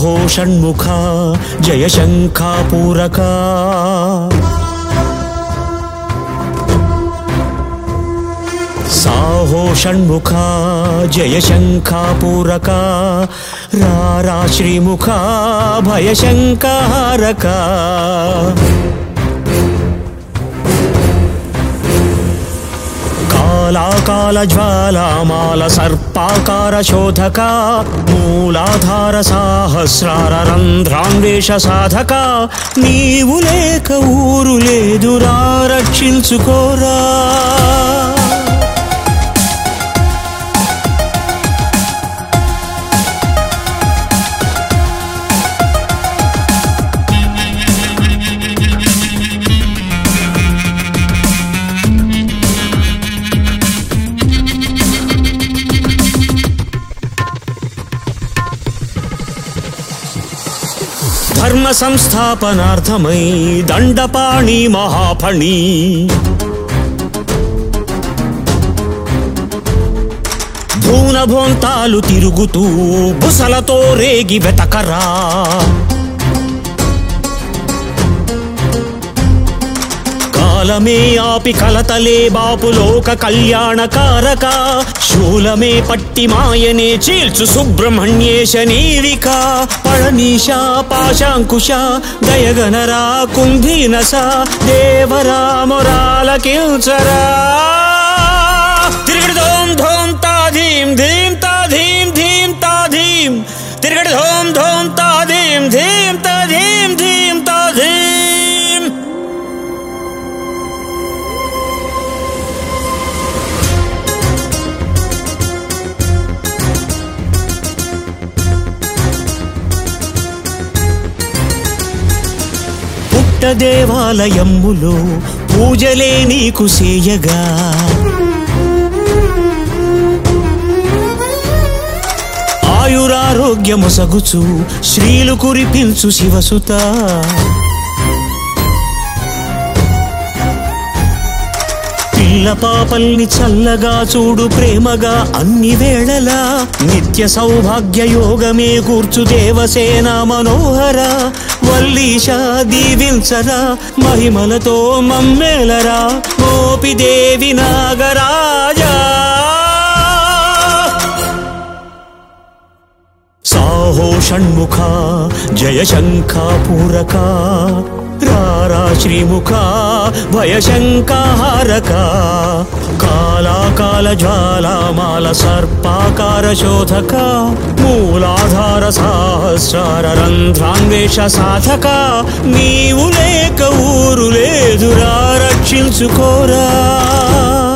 సాహో షణ్ముఖ జయ శంఖాపూరక సాహో షణ్ముఖ జయ శంఖాపూరక రారా శ్రీముఖ భయ శంకారక కాళాకాల జ్వాలామాల సర్పాకార శోధక మూలాధార సాహస్రార రంధ్రాన్వేష సాధక నీవు లేక ఊరు లేదురా రక్షించుకోరా ధర్మ సంస్థాపనార్థమై దండపాణి మహాఫణి భూనభోంతాలు తిరుగుతూ బుసలతో రేగి వెతకరా కాలమే ఆపి కలతలే బాపు లోక కళ్యాణకారక శూలమే పట్టి మాయనే చీల్చు సుబ్రహ్మణ్యేశ నీవిక పళనీశ పాశాంకుశ దయగనరా కుంభీనస దేవరా మొరాల కిల్చరా తిరిగడి ధోం ధోం తా ధీం ధీం తా ధీం ధీం తా ధీం తిరిగడి ధోం ధోం తా ధీం ధీం తా ధీం ధీం తా ధీం పుట్ట దేవాలయమ్ములో పూజలే నీకు సేయగా ఆయురారోగ్యము సగుచు శ్రీలు కురిపించు శివసుత పిల్ల పాపల్ని చల్లగా చూడు ప్రేమగా అన్ని వేళలా నిత్య సౌభాగ్య యోగమే కూర్చు దేవసేన మనోహర వల్లీశ దీవించరా మహిమలతో మమ్మేలరా గోపిదేవి నాగరాజా సాహో షణ్ముఖ జయ శంఖాపూరక రారా శ్రీముఖ భయ శంకాహారక కాళాకాల జ్వాలామాల సర్పాకార శోధక మూలాధార సహస్రార రంధ్రాన్వేష సాధక నీవు లేక ఊరు లేదురా రక్షించుకోరా